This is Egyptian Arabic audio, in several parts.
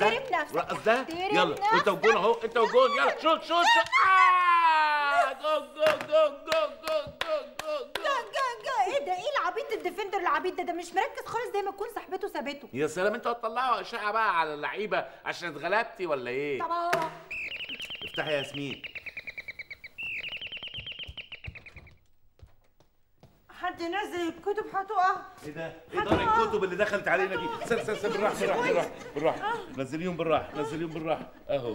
ده احترم نفسك، رقص ده احترم يلا نفسك. انت وجون اهو انت وجون يلا شوت شوت شوت آه! جو جو جو جو جو جو جو جو جا جا جا ايه ده ايه العبيط الديفندر العبيط ده ده مش مركز خالص زي ما تكون صاحبته سابته يا سلام انتوا هتطلعوا اشاعه بقى على اللعيبه عشان اتغلبتي ولا ايه؟ طبعا افتحي يا ياسمين حد نزل الكتب هتقع ايه ده؟ ايه دار الكتب اللي دخلت علينا دي؟ استنى استنى استنى بالراحه بالراحه بالراحه بالراحه نزليهم بالراحه نزليهم بالراحه اهو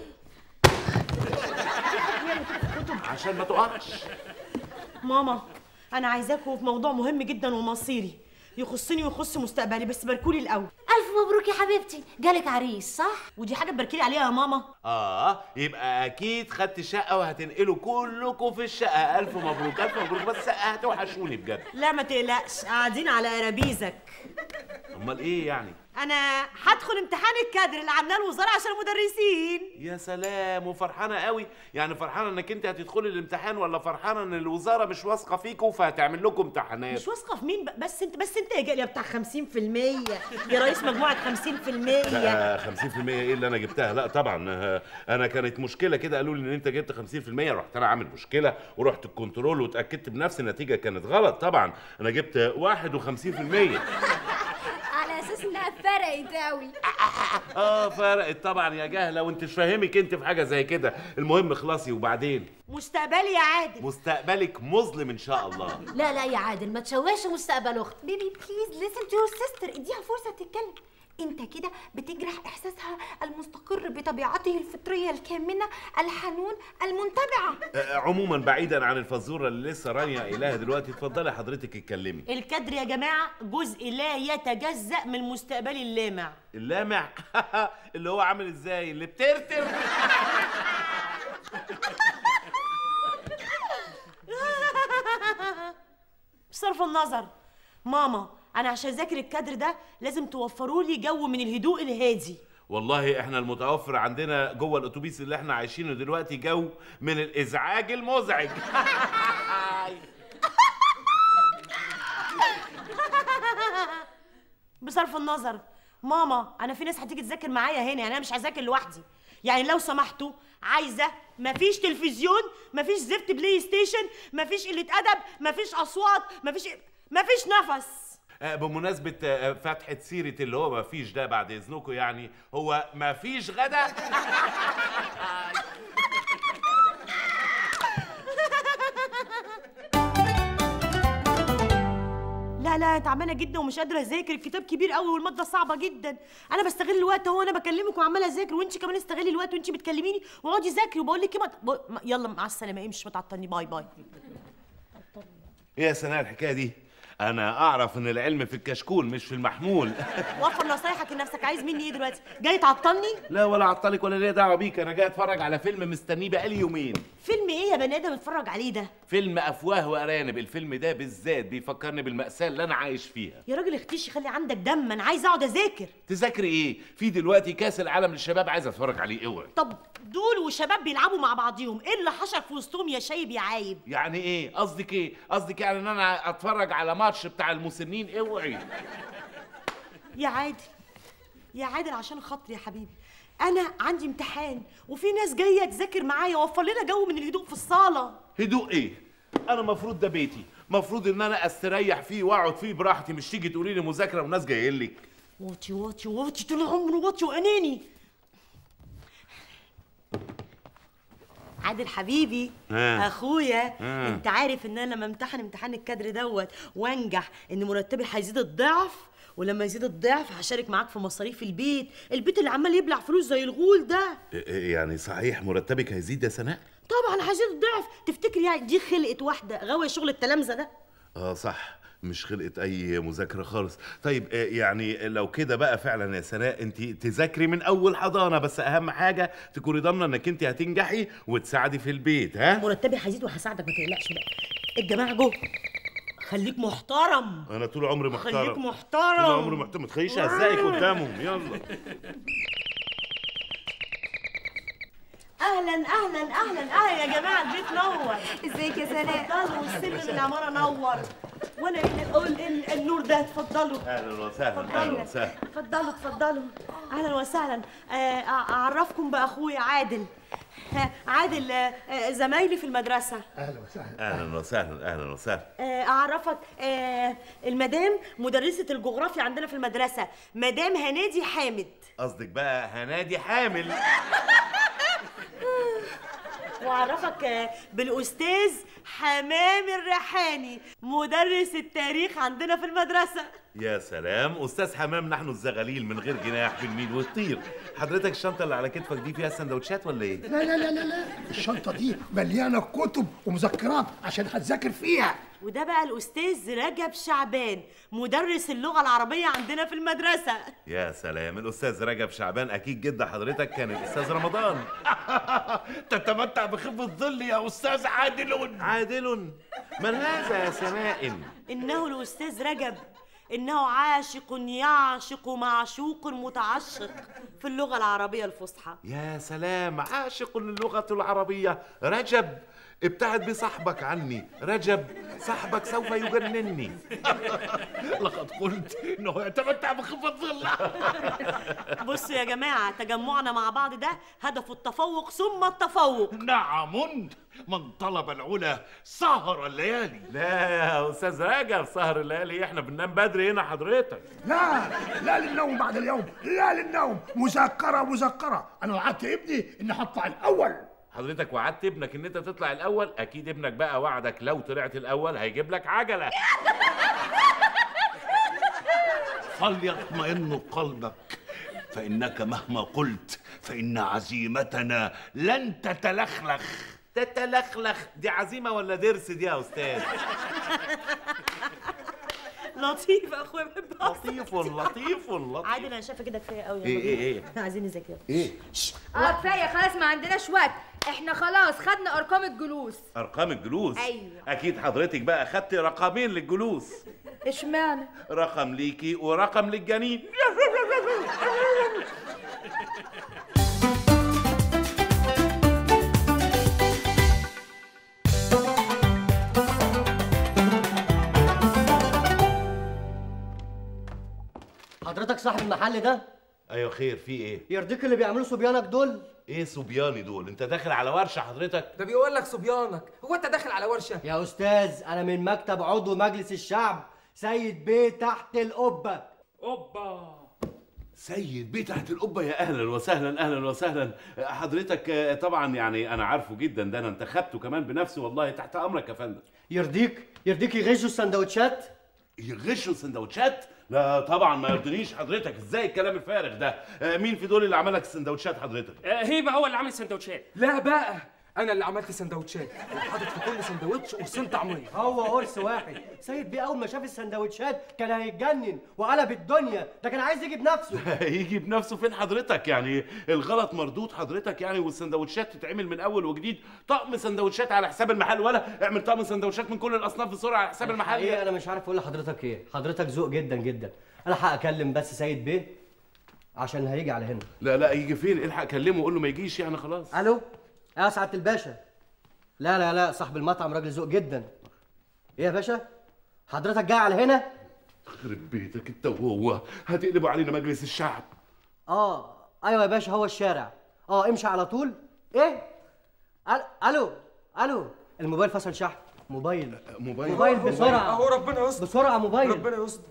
عشان ما تقعش ماما انا عايزاكوا في موضوع مهم جدا ومصيري يخصني ويخص مستقبلي بس باركولي الاول الف مبروك يا حبيبتي جالك عريس صح ودي حاجه تباركيلي عليها يا ماما اه يبقى اكيد خدت شقه وهتنقلوا كلكم في الشقه الف مبروك الف مبروك بس هتوحشوني بجد لا ما تقلقش قاعدين على قرابيزك امال ايه يعني انا هدخل امتحان الكادر اللي عاملاه الوزاره عشان المدرسين يا سلام وفرحانه قوي يعني فرحانه انك انت هتدخلي الامتحان ولا فرحانه ان الوزاره مش واثقه فيكم فهتعمل لكم امتحانات مش واثقه في مين ب- بس انت بس انت يا جاليه بتاع 50% يا رئيس مجموعه 50% لا 50% ايه اللي انا جبتها لا طبعا آه، انا كانت مشكله كده قالوا لي ان انت جبت 50% رحت انا عامل مشكله ورحت الكنترول واتاكدت بنفسي النتيجه كانت غلط طبعا انا جبت 51% على اساس انها فرقت قوي اه فرقت طبعا يا جهله وانت مش فاهمك انت في حاجه زي كده المهم خلاصي وبعدين مستقبلي يا عادل مستقبلك مظلم ان شاء الله لا لا يا عادل ما تشوهش مستقبل اختك بيبي بليز ليسن تو يور سيستر اديها فرصه تتكلم انت كده بتجرح احساسها المستقر بطبيعته الفطريه الكامنه الحنون المنتبعه آه، عموما بعيدا عن الفزوره اللي لسه رانيا قايلاها دلوقتي اتفضلي حضرتك اتكلمي الكادر يا جماعه جزء لا يتجزا من مستقبلي اللامع اللامع اللي هو عامل ازاي اللي بترتر بصرف النظر ماما انا عشان اذاكر الكادر ده لازم توفروا لي جو من الهدوء الهادي والله احنا المتوفر عندنا جوه الاتوبيس اللي احنا عايشينه دلوقتي جو من الازعاج المزعج بصرف النظر ماما انا في ناس هتيجي تذاكر معايا هنا يعني انا مش هذاكر لوحدي يعني لو سمحتوا عايزه مفيش تلفزيون مفيش زفت بلاي ستيشن مفيش قله ادب مفيش اصوات مفيش مفيش نفس آه، بمناسبة آه، فتحة سيرة اللي هو مفيش ده بعد إذنكم يعني هو مفيش غدا لا لا تعبانه جدا ومش قادره اذاكر الكتاب كبير قوي والماده صعبه جدا انا بستغل الوقت اهو انا بكلمك وعماله اذاكر وانت كمان استغلي الوقت وانت بتكلميني واقعدي ذاكري وبقول لك ايه ما ت- بق- ما- يلا مع السلامه امشي ما تعطلني باي باي إيه يا سناء الحكاية دي أنا أعرف إن العلم في الكشكول مش في المحمول وفر نصايحك لنفسك عايز مني ايه دلوقتي جاي تعطلني لا ولا عطلك ولا ليا دعوة بيك أنا جاي أتفرج على فيلم مستنيه بقالي يومين فيلم ايه يا بني ادم اتفرج عليه ده فيلم أفواه وأرانب الفيلم ده بالذات بيفكرني بالمأساة اللي أنا عايش فيها يا راجل اختشي خلي عندك دم انا عايزه اقعد اذاكر تذاكري إيه؟ في دلوقتي كأس العالم للشباب عايز أتفرج عليه اوعي طب دول وشباب بيلعبوا مع بعضيهم ايه اللي حشر في وسطهم يا شايب يا عايب يعني إيه؟ قصدك إيه؟ قصدك يعني إن أنا أتفرج على ماتش بتاع المسنين اوعي يا عادل يا عادل عشان خاطري يا حبيبي انا عندي امتحان وفي ناس جايه تذاكر معايا وفر لنا جو من الهدوء في الصاله هدوء ايه؟ انا مفروض ده بيتي، مفروض ان انا استريح فيه واقعد فيه براحتي مش تيجي تقولي لي مذاكره وناس جايين لك. واطي واطي واطي طول عمره واطي واناني عادل حبيبي آه. اخويا آه. انت عارف ان انا لما امتحن امتحان الكادر دوت وانجح ان مرتبي هيزيد الضعف ولما يزيد الضعف هشارك معاك في مصاريف البيت البيت اللي عمال يبلع فلوس زي الغول ده يعني صحيح مرتبك هيزيد يا سناء؟ طبعا هيزيد الضعف تفتكر يعني دي خلقت واحده غاويه شغل التلامذه ده اه صح مش خلقت اي مذاكره خالص طيب آه، يعني لو كده بقى فعلا يا سناء انت تذاكري من اول حضانه بس اهم حاجه تكوني ضامنه انك انت هتنجحي وتساعدي في البيت ها مرتبي هيزيد وهساعدك ما تقلقش بقى الجماعه جو خليك محترم انا طول عمري محترم خليك محترم طول عمري محترم ما تخليش ازايك قدامهم يلا اهلا اهلا اهلا اهلا يا جماعه البيت نور ازيك يا سناء اتفضلوا والسلم العماره نور وانا هنا ال- النور ده اتفضلوا اهلا وسهلا اهلا اتفضلوا وسهلا اتفضلوا اتفضلوا اهلا وسهلا آه، أع- اعرفكم باخويا عادل آه، عادل آه، آه، زمايلي في المدرسه اهلا وسهلا اهلا وسهلا اهلا وسهلا آه، اعرفك آه، المدام مدرسه الجغرافيا عندنا في المدرسه مدام هنادي حامد قصدك بقى هنادي حامل واعرفك آه، بالاستاذ حمام الريحاني مدرس التاريخ عندنا في المدرسه يا سلام استاذ حمام نحن الزغاليل من غير جناح بالميل والطير حضرتك الشنطه اللي على كتفك دي فيها سندوتشات ولا ايه لا لا لا لا لا الشنطه دي مليانه كتب ومذكرات عشان هتذاكر فيها وده بقى الاستاذ رجب شعبان مدرس اللغه العربيه عندنا في المدرسه يا سلام الاستاذ رجب شعبان اكيد جد حضرتك كان الاستاذ رمضان تتمتع بخفة الظل يا أستاذ عادل عادل من هذا يا سماء انه الاستاذ رجب انه عاشق يعشق معشوق متعشق في اللغه العربيه الفصحى يا سلام عاشق للغة العربية رجب ابتعد بصاحبك عني رجب صاحبك سوف يجنني لقد قلت إنه يتمتع بخفة الظل بصوا يا جماعه تجمعنا مع بعض ده هدفه التفوق ثم التفوق نعم من طلب العلا سهر الليالي لا يا استاذ رجب سهر الليالي احنا بننام بدري هنا حضرتك لا لا للنوم بعد اليوم لا للنوم مذكره مذكره انا وعدت ابني اني هطلع الاول حضرتك وعدت ابنك ان انت تطلع الاول اكيد ابنك بقى وعدك لو طلعت الاول هيجيب لك عجله فليطمئن قلبك فإنك مهما قلت فإن عزيمتنا لن تتلخلخ تتلخلخ دي عزيمه ولا درس دي يا استاذ لطيف يا اخويا بحب لطيف لطيف لطيف عادل انا شايفه كده كفايه قوي ايه ايه ايه عايزين نذاكر ايه اه كفايه خلاص ما عندناش وقت احنا خلاص خدنا ارقام الجلوس ارقام الجلوس أيوة. اكيد حضرتك بقى خدت رقمين للجلوس اشمعنى رقم ليكي ورقم للجنين حضرتك صاحب المحل ده ايوه خير في ايه يرضيك اللي بيعملوا صبيانك دول ايه صبياني دول انت داخل على ورشه حضرتك ده بيقول لك صبيانك هو انت داخل على ورشه يا استاذ انا من مكتب عضو مجلس الشعب سيد بيه تحت القبه سيد بيه تحت القبه يا اهلا وسهلا اهلا وسهلا حضرتك آه، طبعا يعني انا عارفه جدا ده انا انتخبته كمان بنفسي والله تحت امرك يا فندم يرضيك يرضيك يغشوا السندوتشات يغشوا السندوتشات لا طبعا ما يرضينيش حضرتك ازاي الكلام الفارغ ده آه، مين في دول اللي عمل لك السندوتشات حضرتك آه، هيبه هو اللي عامل السندوتشات لا بقى انا اللي عملت سندوتشات وحاطط في كل سندوتش قرصين طعميه هو قرص واحد سيد بيه اول ما شاف السندوتشات كان هيتجنن وقلب الدنيا ده كان عايز يجي بنفسه يجي بنفسه فين حضرتك يعني الغلط مردود حضرتك يعني والسندوتشات تتعمل من اول وجديد طقم سندوتشات على حساب المحل ولا اعمل طقم سندوتشات من كل الاصناف بسرعه على حساب المحل ايه انا مش عارف اقول لحضرتك ايه حضرتك ذوق جدا جدا انا هكلم بس سيد بيه عشان هيجي على هنا لا لا يجي فين الحق كلمه وقول له ما يجيش يعني خلاص الو يا سعاده الباشا لا لا لا صاحب المطعم راجل ذوق جدا ايه يا باشا حضرتك جاي على هنا خرب بيتك انت وهو هتقلبوا علينا مجلس الشعب اه ايوه يا باشا هو الشارع اه امشي على طول ايه أل- الو الو الموبايل فصل شحن موبايل موبايل موبايل بسرعه اهو ربنا يستر بسرعه موبايل ربنا يستر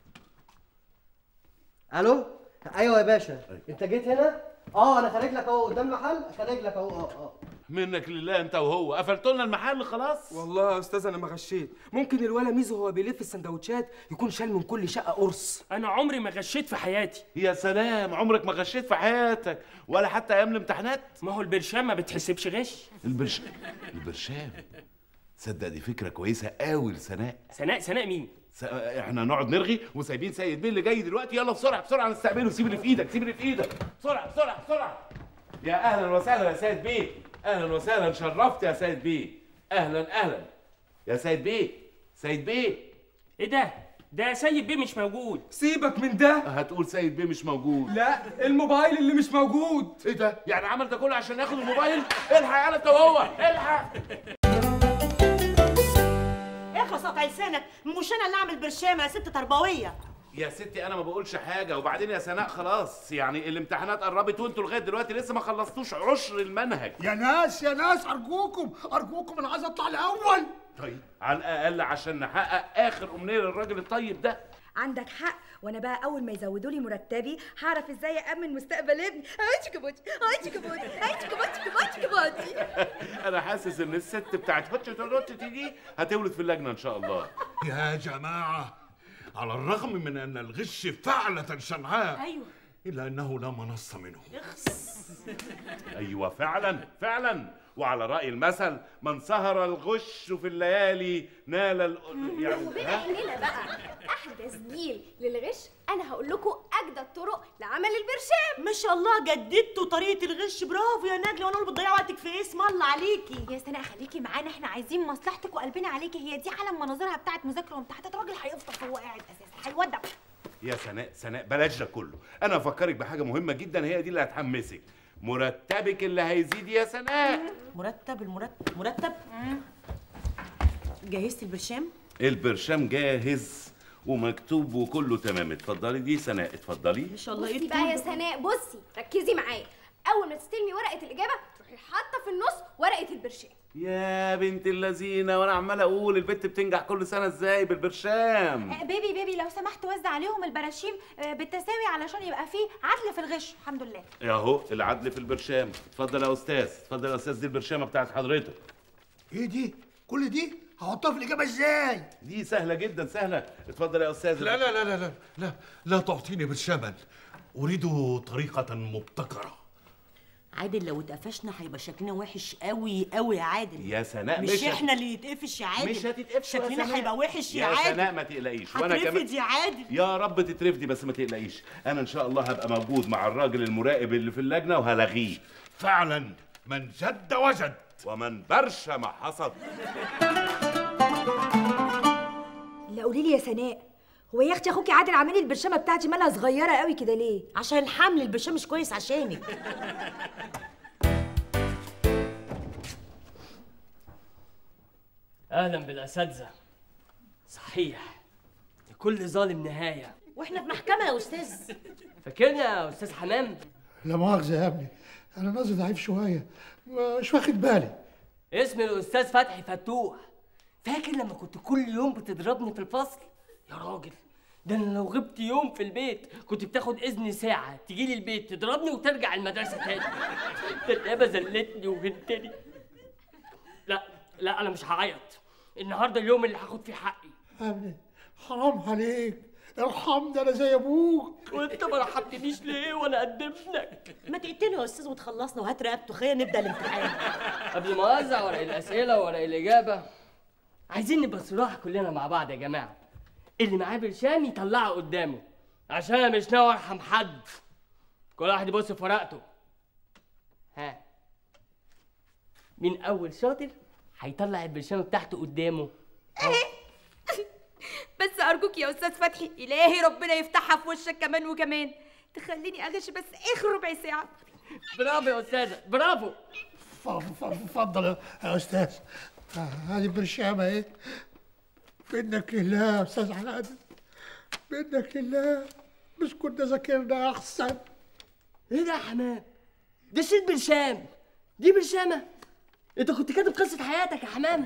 الو ايوه يا باشا انت جيت هنا اه انا خارج لك اهو قدام المحل خارج لك اهو اه اه منك لله انت وهو قفلتوا لنا المحل خلاص والله يا استاذ انا ما غشيت ممكن الولا ميزو هو بيلف السندوتشات يكون شال من كل شقه قرص انا عمري ما غشيت في حياتي يا سلام عمرك ما غشيت في حياتك ولا حتى ايام الامتحانات ما هو البرشام ما بتحسبش غش البرش البرشام صدق دي فكره كويسه قوي لسناء سناء سناء مين س... احنا نقعد نرغي وسايبين سيد بيه اللي جاي دلوقتي يلا بسرعه بسرعه نستقبله سيب اللي في ايدك سيب اللي في ايدك بسرعه بسرعه بسرعه يا اهلا وسهلا يا سيد بيه اهلا وسهلا شرفت يا سيد بيه اهلا اهلا يا سيد بيه سيد بيه ايه ده ده سيد بيه مش موجود سيبك من ده هتقول سيد بيه مش موجود لا الموبايل اللي مش موجود ايه ده يعني عمل ده كله عشان ياخد الموبايل الحق يا انت وهو الحق اخلص اخلص قطع لسانك مش انا اللي اعمل برشامه يا ست تربويه يا ستي انا ما بقولش حاجه وبعدين يا سناء خلاص يعني الامتحانات قربت وانتوا لغايه دلوقتي لسه ما خلصتوش عشر المنهج يا ناس يا ناس ارجوكم ارجوكم انا عايز اطلع الاول طيب على الاقل عشان نحقق اخر امنيه للراجل الطيب ده عندك حق وانا بقى اول ما يزودوا لي مرتبي هعرف ازاي امن مستقبل ابني هاتي كبوتي هاتي كبوتي هاتي كبوتي كبوتي كبوتي انا حاسس ان الست بتاعت هوتش توتي دي هتولد في اللجنه ان شاء الله يا جماعة على الرغم من أن الغش فعلة شنعاء ايوه إلا أنه لا منص منه ايوه فعلا فعلا وعلى راي المثل من سهر الغش في الليالي نال ال... يعني وبما ها؟ اننا بقى احدث جيل للغش انا هقول لكم اجدد الطرق لعمل البرشام ما شاء الله جددتوا طريقه الغش برافو يا نجله وانا اللي بتضيع وقتك في ايه اسم الله عليكي يا سناء خليكي معانا احنا عايزين مصلحتك وقلبنا عليكي هي دي علم مناظرها بتاعت مذاكره وامتحانات الراجل هيفطر وهو قاعد اساسا هيودع يا سناء سناء بلاش ده كله انا افكرك بحاجه مهمه جدا هي دي اللي هتحمسك مرتبك اللي هيزيد يا سناء مرتب المرتب مرتب جهزتي البرشام البرشام جاهز ومكتوب وكله تمام اتفضلي دي سناء اتفضلي ما شاء الله بصي ايه بقى يا الطول ده؟ سناء بصي ركزي معايا اول ما تستلمي ورقه الاجابه تروحي حاطه في النص ورقه البرشام يا بنت اللذينه وانا عمال اقول البنت بتنجح كل سنه ازاي بالبرشام آه، بيبي بيبي لو سمحت وزع عليهم البراشيم آه، بالتساوي علشان يبقى فيه عدل في الغش الحمد لله اهو العدل في البرشام اتفضل يا استاذ اتفضل يا استاذ دي البرشامه بتاعت حضرتك إيه دي؟ كل دي؟ هحطها في الإجابة إزاي؟ دي سهله جدا سهله اتفضل يا استاذ لا لا لا لا لا لا لا تعطيني بالشمل أريد طريقة مبتكرة عادل لو اتقفشنا هيبقى شكلنا وحش قوي قوي يا عادل يا سناء مش, مش هت- احنا اللي يتقفش يا عادل مش هتتقفش يا شكلنا سناء. هيبقى وحش يا, يا عادل سناء ما تقلقيش وانا كمان هترفد يا عادل يا رب تترفدي بس ما تقلقيش انا ان شاء الله هبقى موجود مع الراجل المراقب اللي في اللجنه وهلغيه فعلا من جد وجد ومن برشم حصد لا قولي لي يا سناء هو يا اختي اخوكي عادل عامل لي البرشامه بتاعتي مالها صغيره قوي كده ليه عشان الحمل البرشام مش كويس عشانك اهلا بالاساتذه صحيح لكل ظالم نهايه واحنا في محكمه يا استاذ فاكرنا يا استاذ حمام لا مؤاخذة يا ابني أنا نازل ضعيف شوية مش واخد بالي اسم الاستاذ فتحي فتوح فاكر لما كنت كل يوم بتضربني في الفصل يا راجل ده انا لو غبت يوم في البيت كنت بتاخد اذن ساعه تجي لي البيت تضربني وترجع المدرسه تاني ده النيابه ذلتني وهنتني لا لا انا مش هعيط النهارده اليوم اللي هاخد فيه حقي يا ابني حرام عليك ارحمني أنا زي أبوك وانت ما رحمتنيش ليه وانا قد ابنك ما تقتله يا استاذ وتخلصنا وهات رقبته خلينا نبدا الامتحان قبل ما اوزع ورق الاسئله وورق الاجابه عايزين نبقى صراحه كلنا مع بعض يا جماعه اللي معاه برشام يطلعه قدامه عشان انا مش ناوي ارحم حد كل واحد يبص في ورقته ها مين اول شاطر هيطلع البرشامه بتاعته قدامه بس ارجوك يا استاذ فتحي الهي ربنا يفتحها في وشك كمان وكمان تخليني اغش بس اخر ربع ساعه برافو يا استاذه برافو ف- ف- اتفضل يا- يا أستاذ آه، هذه برشامة إيه منك لله يا أستاذ عادل منك لله مش كنا ذاكرنا أحسن ايه ده يا حمام ده شيل برشام دي برشامه انت كنت كاتب قصه حياتك يا حمام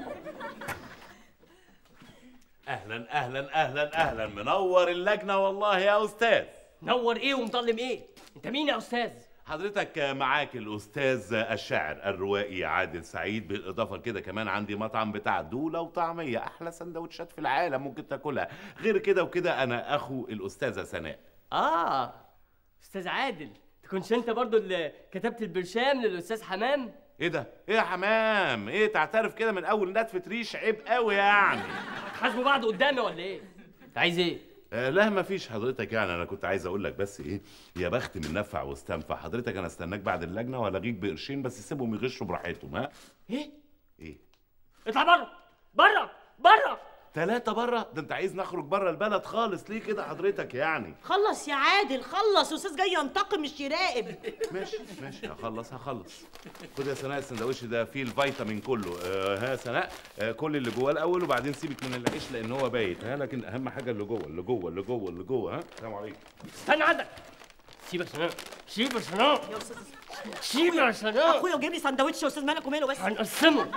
اهلا اهلا اهلا اهلا منور اللجنه والله يا استاذ نور ايه ومظلم ايه انت مين يا استاذ حضرتك معاك الاستاذ الشاعر الروائي عادل سعيد بالاضافه كده كمان عندي مطعم بتاع دوله وطعميه احلى سندوتشات في العالم ممكن تاكلها غير كده وكده انا اخو الاستاذه سناء اه استاذ عادل تكونش انت برضو اللي كتبت البرشام للاستاذ حمام ايه ده ايه يا حمام ايه تعترف كده من اول نتفه ريش عيب قوي يعني تحاسبوا بعض قدامي ولا ايه انت عايز ايه آه لا ما فيش حضرتك يعني انا كنت عايز اقول لك بس ايه يا بخت من نفع واستنفع حضرتك انا استناك بعد اللجنه والغيك بقرشين بس سيبهم يغشوا براحتهم ها ايه ايه اطلع بره بره بره ثلاثة بره ده انت عايز نخرج بره البلد خالص ليه كده حضرتك يعني خلص يا عادل خلص استاذ جاي ينتقم مش يراقب ماشي ماشي هخلص هخلص خد يا سناء السندوتش ده فيه الفيتامين كله آه ها يا سناء آه كل اللي جواه الاول وبعدين سيبك من العيش لان هو بايت ها لكن اهم حاجه اللي جوه اللي جوه اللي جوه اللي جوه ها السلام عليكم استنى عندك سيب يا سناء سيب يا سناء يا استاذ سيب يا سناء اخويا وجايب لي سندوتش يا استاذ مالك وماله بس هنقسمه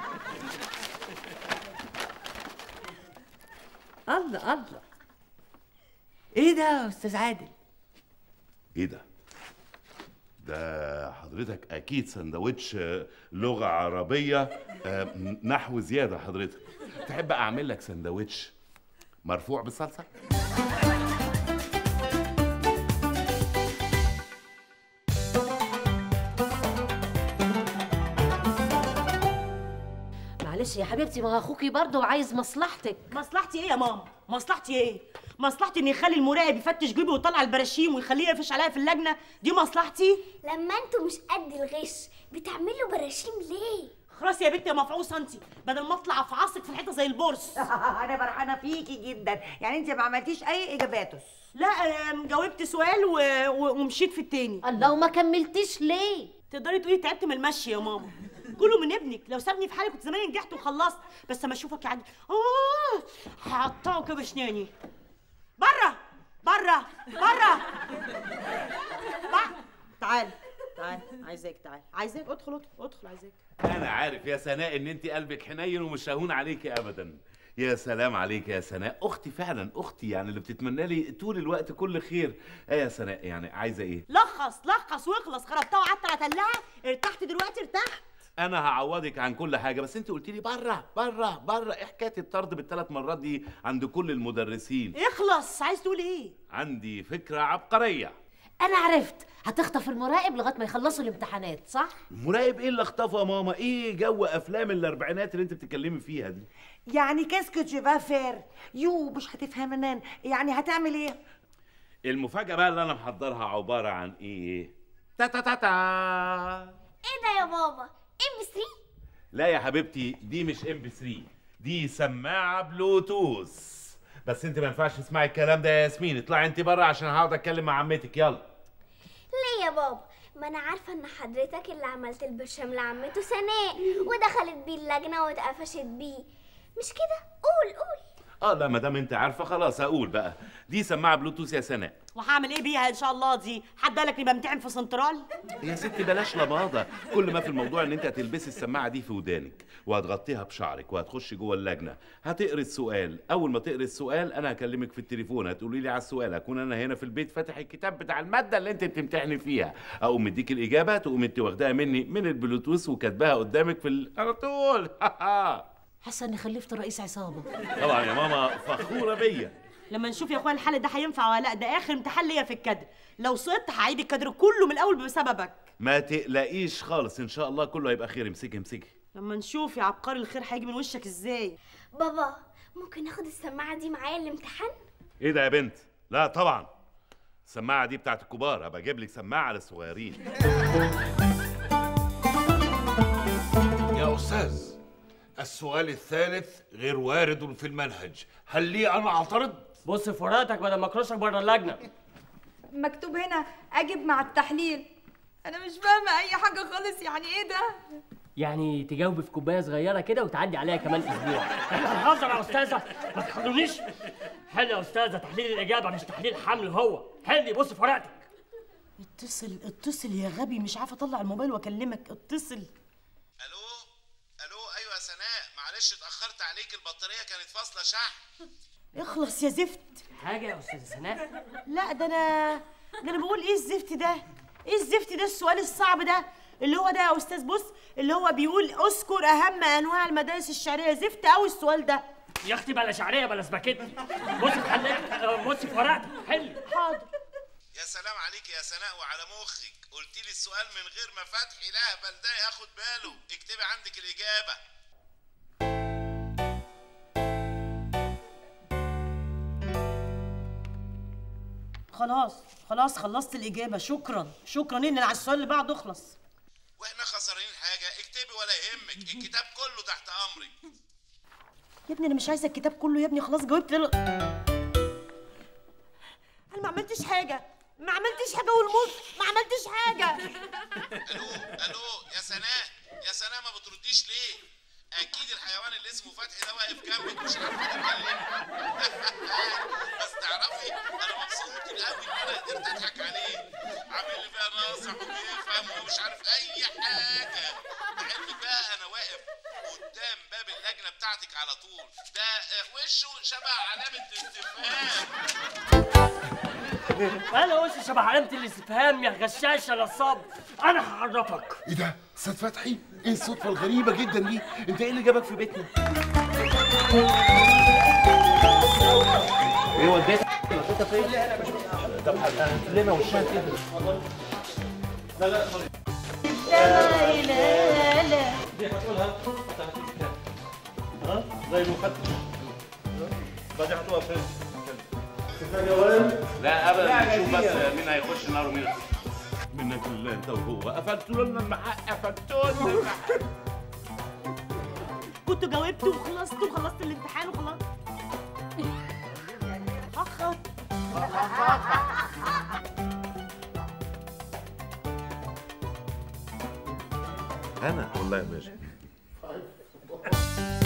الله الله ايه ده يا استاذ عادل ايه ده ده حضرتك اكيد سندوتش آه، لغه عربيه آه، نحو زياده حضرتك تحب اعمل لك سندوتش مرفوع بالصلصه معلش يا حبيبتي ما هو اخوكي برضه عايز مصلحتك مصلحتي ايه يا ماما مصلحتي ايه مصلحتي ان يخلي المراقب يفتش جيبي ويطلع البراشيم ويخليه يقفش عليا في اللجنه دي مصلحتي لما انتوا مش قد الغش بتعملوا براشيم ليه خلاص يا بنتي يا مفعوص انت بدل ما اطلع افعصك في الحيطه زي البورس انا فرحانه فيكي جدا يعني انت ما عملتيش اي اجاباتس لا أنا جاوبت سؤال و... و... ومشيت في التاني الله وما كملتيش ليه تقدري تقولي تعبت من المشي يا ماما كله من ابنك لو سابني في حالي كنت زماني نجحت وخلصت بس اما اشوفك يعني اه هقطعه كده بسناني بره بره بره تعال تعال عايزاك تعال عايزاك ادخل ادخل ادخل عايزاك انا عارف يا سناء ان انت قلبك حنين ومش ههون عليكي ابدا يا سلام عليك يا سناء اختي فعلا اختي يعني اللي بتتمنى لي طول الوقت كل خير ايه يا سناء يعني عايزه ايه لخص لخص واخلص خربتها وقعدت اتلعها ارتحت دلوقتي ارتحت انا هعوضك عن كل حاجه بس انت قلت لي بره بره بره ايه حكايه الطرد بالثلاث مرات دي عند كل المدرسين اخلص عايز تقول ايه عندي فكره عبقريه انا عرفت هتخطف المراقب لغايه ما يخلصوا الامتحانات صح المراقب ايه اللي اخطفه يا ماما ايه جو افلام الاربعينات اللي انت بتتكلمي فيها دي يعني كاسكو جيفا فير يو مش هتفهمنان يعني هتعمل ايه المفاجاه بقى اللي انا محضرها عباره عن ايه تا تا تا تا ايه ده يا بابا ام 3 لا يا حبيبتي دي مش ام بي 3 دي سماعه بلوتوث بس انت ما ينفعش تسمعي الكلام ده يا ياسمين اطلعي انت بره عشان هقعد اتكلم مع عمتك يلا ليه يا بابا ما انا عارفه ان حضرتك اللي عملت البرشام لعمته سناء ودخلت بيه اللجنه واتقفشت بيه مش كده قول قول اه لا ما دام انت عارفه خلاص هقول بقى دي سماعه بلوتوث يا سناء وهعمل ايه بيها ان شاء الله دي حد قالك اني بمتحن في سنترال يا ستي بلاش لماضه كل ما في الموضوع ان انت هتلبسي السماعه دي في ودانك وهتغطيها بشعرك وهتخشي جوه اللجنه هتقري السؤال اول ما تقري السؤال انا هكلمك في التليفون هتقولي لي على السؤال اكون انا هنا في البيت فاتح الكتاب بتاع الماده اللي انت بتمتحني فيها اقوم مديك الاجابه تقوم انت واخداها مني من البلوتوث وكاتباها قدامك في ال- على طول حاسه اني خلفت رئيس عصابه طبعا يا ماما فخوره بيا لما نشوف يا اخويا الحل ده هينفع ولا لا ده اخر امتحان ليا في الكادر لو سقطت هعيد الكادر كله من الاول بسببك ما تقلقيش خالص ان شاء الله كله هيبقى خير امسكي امسكي لما نشوف يا عبقري الخير هيجي من وشك ازاي بابا ممكن اخد السماعه دي معايا الامتحان ايه ده يا بنت لا طبعا السماعه دي بتاعت الكبار هبقى اجيب لك سماعه للصغيرين يا أستاذ السؤال الثالث غير وارد في المنهج هل لي أنا أعترض؟ بص في ورقتك بدل ما اكرشك بره اللجنه مكتوب هنا اجب مع التحليل انا مش فاهمه اي حاجه خالص يعني ايه ده يعني تجاوبي في كوبايه صغيره كده وتعدي عليها كمان اسبوع احنا بنهزر يا استاذه ما تخلونيش حل يا استاذه تحليل الاجابه مش تحليل حمل هو حلي بص في ورقتك اتصل اتصل يا غبي مش عارفه اطلع الموبايل واكلمك اتصل الو الو ايوه يا سناء معلش اتاخرت عليك البطاريه كانت فاصله شحن اخلص يا زفت حاجه يا استاذه سناء لا ده انا ده انا بقول ايه الزفت ده ايه الزفت ده السؤال الصعب ده اللي هو ده يا استاذ بص اللي هو بيقول اذكر اهم انواع المدارس الشعريه زفت قوي السؤال ده يا اختي بلا شعريه بلا سباكيتي بص في حلك بص في ورقتك حلي حاضر يا سلام عليك يا سناء وعلى مخك قلت لي السؤال من غير ما فتحي الاهبل ده ياخد باله اكتبي عندك الاجابه خلاص خلاص خلصت الاجابه شكرا شكرا ان على السؤال اللي بعده اخلص واحنا خسرانين حاجه اكتبي ولا يهمك الكتاب كله تحت امرك يا ابني انا مش عايزه الكتاب كله يا ابني خلاص جاوبت انا انا ما عملتش حاجه ما عملتش حاجه والموت ما عملتش حاجه الو الو يا سناء يا سناء ما بترديش ليه اكيد الحيوان اللي اسمه فتحي ده واقف جنبك مش عارفه تتكلمي بس تعرفي انا مبسوط قوي ان انا قدرت اضحك عليه عامل لي فيها ناصح وبيفهم ومش عارف اي حاجه لعلمك بقى انا واقف قدام باب اللجنه بتاعتك على طول ده آه، وشه شبه علامه استفهام انا وش شبه علامه الاستفهام يا غشاش يا نصاب انا هعرفك ايه ده استاذ فتحي ايه الصدفه الغريبه جدا دي انت ايه اللي جابك في بيتنا ايه وديت وديتها فين؟ طب لنا وشها كده لا لا لا لا لا دي هتقولها ها زي المفتش بعدين هتقولها فين؟ لا ابدا لا، نشوف بس جدية. مين هيخش النار ومين منك لله انت وهو قفلتوا لنا المحق قفلتوا لنا المحق كنت جاوبت وخلصت وخلصت الامتحان وخلاص اخ انا والله يا باشا